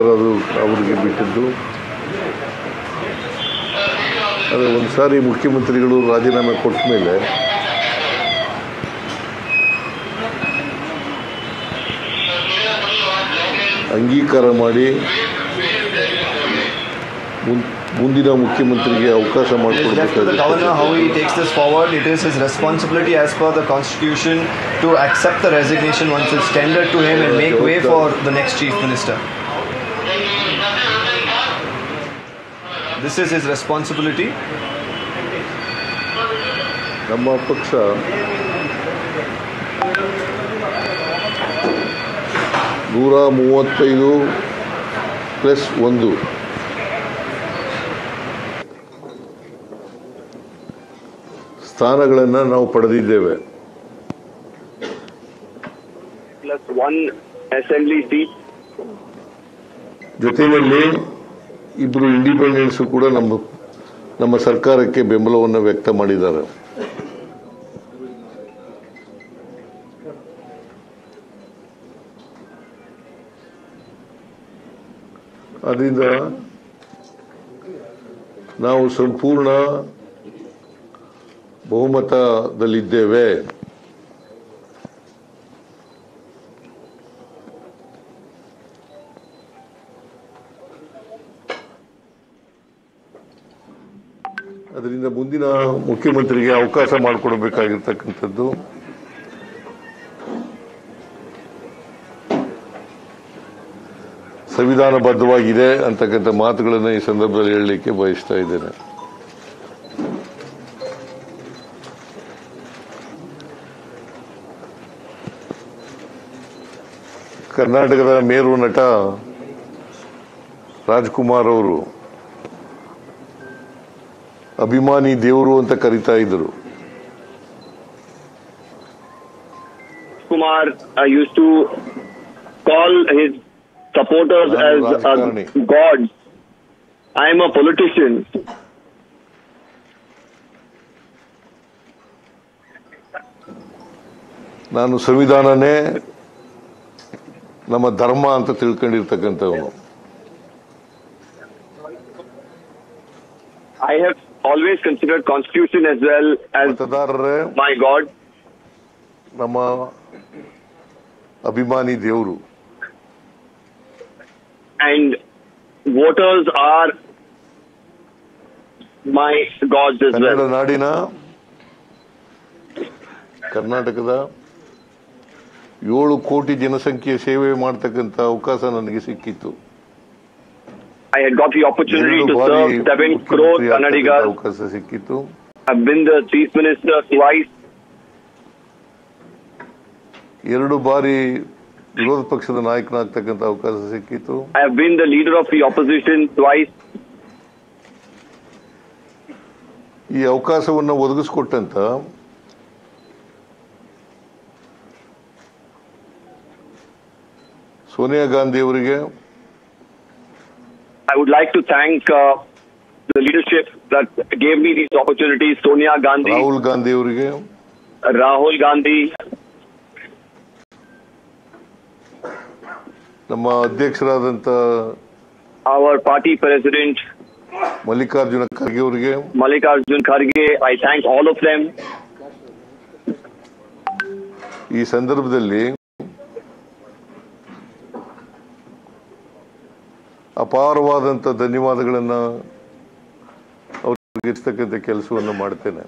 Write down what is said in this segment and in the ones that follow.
ಅದು ಅವರಿಗೆ ಬಿಟ್ಟಿದ್ದು ಆದರೆ ಒಂದು ಸಾರಿ ಮುಖ್ಯಮಂತ್ರಿಗಳು ರಾಜೀನಾಮೆ ಕೊಟ್ಟ ಮೇಲೆ ಅಂಗೀಕಾರ ಮಾಡಿ ಮುನ್- ಮುಂದಿನ ಮುಖ್ಯಮಂತ್ರಿಗೆ ಅವಕಾಶ It is left to the ಮಾಡಿಕೊಡ್ಬೇಕಾಗುತ್ತೆ governor how he takes this forward. It is his responsibility as per the constitution to accept the resignation once it's tendered to him and make way for the next chief minister. This is his responsibility. ನಮ್ಮ ಪಕ್ಷ ನೂರ ಮೂವತ್ತೈದು plus ಒಂದು ಸ್ಥಾನಗಳನ್ನು ನಾವು ಪಡೆದಿದ್ದೇವೆ plus one assembly seat. ಜೊತೆಯಲ್ಲಿ ಇಬ್ಬರು ಇಂಡಿಪೆಂಡೆನ್ಸು ಕೂಡ ನಮ್ಮ ನಮ್ಮ ಸರ್ಕಾರಕ್ಕೆ ಬೆಂಬಲವನ್ನು ವ್ಯಕ್ತ ಮಾಡಿದ್ದಾರೆ ಅದರಿಂದ ನಾವು ಸಂಪೂರ್ಣ ಬಹುಮತದಲ್ಲಿದ್ದೇವೆ ಅದರಿಂದ ಮುಂದಿನ ಮುಖ್ಯಮಂತ್ರಿಗೆ ಅವಕಾಶ ಮಾಡಿಕೊಡಬೇಕಾಗಿರ್ತಕ್ಕಂಥದ್ದು ಸಂವಿಧಾನಬದ್ಧವಾಗಿದೆ ಅಂತಕ್ಕಂಥ ಮಾತುಗಳನ್ನು ಈ ಸಂದರ್ಭದಲ್ಲಿ ಹೇಳಲಿಕ್ಕೆ ಬಯಸ್ತಾ ಇದ್ದೇನೆ ಕರ್ನಾಟಕದ ಮೇರು ನಟ ರಾಜ್ಕುಮಾರ್ ಅವರು ಅಭಿಮಾನಿ ದೇವರು ಅಂತ ಕರಿತಾ ಇದ್ರು Kumar uh, used to call his supporters Raju as Rajkarani. uh, gods. I am a politician. ನಾನು ಸಂವಿಧಾನನೇ ನಮ್ಮ ಧರ್ಮ ಅಂತ ತಿಳ್ಕೊಂಡಿರ್ತಕ್ಕಂಥವನು I have always considered constitution as well as ಮತದಾರರೇ my god. ನಮ್ಮ ಅಭಿಮಾನಿ ದೇವರು and voters are my gods as Kannada well. ನಾಡಿನ ಕರ್ನಾಟಕದ ಏಳು ಕೋಟಿ ಜನಸಂಖ್ಯೆ ಸೇವೆ ಮಾಡ್ತಕ್ಕಂಥ ಅವಕಾಶ ನನಗೆ ಸಿಕ್ಕಿತ್ತು I had got the opportunity ಎರಡು to ಬಾರಿ serve 7 crore ಮುಖ್ಯಮಂತ್ರಿ ಆಗ್ತಕ್ಕಂಥ Kannadigas. ಅವಕಾಶ ಸಿಕ್ಕಿತ್ತು I've been the chief minister twice. ಎರಡು ಬಾರಿ ವಿರೋಧ ಪಕ್ಷದ ನಾಯಕನಾಗ್ತಕ್ಕಂಥ ಅವಕಾಶ ಸಿಕ್ಕಿತ್ತು I have been the leader of the opposition twice. ಈ ಅವಕಾಶವನ್ನು ಒದಗಿಸ್ಕೊಟ್ಟಂತ ಸೋನಿಯಾ ಗಾಂಧಿ ಅವರಿಗೆ I would like to thank uh, the leadership that gave me these opportunities, Sonia Gandhi, Rahul Gandhi ಅವರಿಗೆ Rahul Gandhi, ನಮ್ಮ ಅಧ್ಯಕ್ಷರಾದಂಥ our party president, Mallikarjuna Kharge ಅವರಿಗೆ Mallikarjun Kharge. I thank all of them. ಈ ಸಂದರ್ಭದಲ್ಲಿ ಅಪಾರವಾದಂಥ ಧನ್ಯವಾದಗಳನ್ನು ಅವ್ರಿಗೆ ಇರ್ತಕ್ಕಂಥ ಕೆಲಸವನ್ನು ಮಾಡ್ತೇನೆ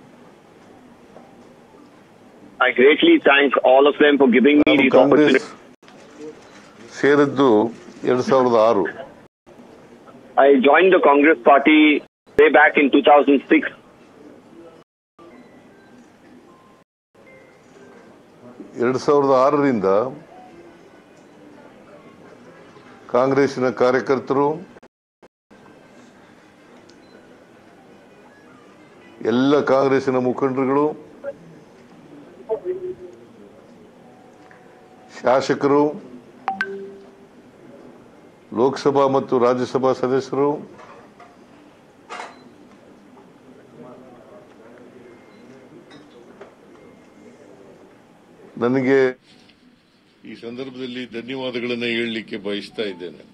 I greatly thank all of them for giving me ನಾನು these ಕಾಂಗ್ರೆಸ್ opportunities. ಸೇರಿದ್ದು ಎರಡ್ ಸಾವಿರದ ಆರು I joined the Congress party way back in 2006. ಎರಡ್ ಸಾವಿರದ ಆರರಿಂದ ಕಾಂಗ್ರೆಸ್ಸಿನ ಕಾರ್ಯಕರ್ತರು ಎಲ್ಲ ಕಾಂಗ್ರೆಸ್ಸಿನ ಮುಖಂಡರುಗಳು ಶಾಸಕರು ಲೋಕಸಭಾ ಮತ್ತು ರಾಜ್ಯಸಭಾ ಸದಸ್ಯರು ನನಗೆ ಈ ಸಂದರ್ಭದಲ್ಲಿ ಧನ್ಯವಾದಗಳನ್ನು ಹೇಳಲಿಕ್ಕೆ ಬಯಸ್ತಾ ಇದ್ದೇನೆ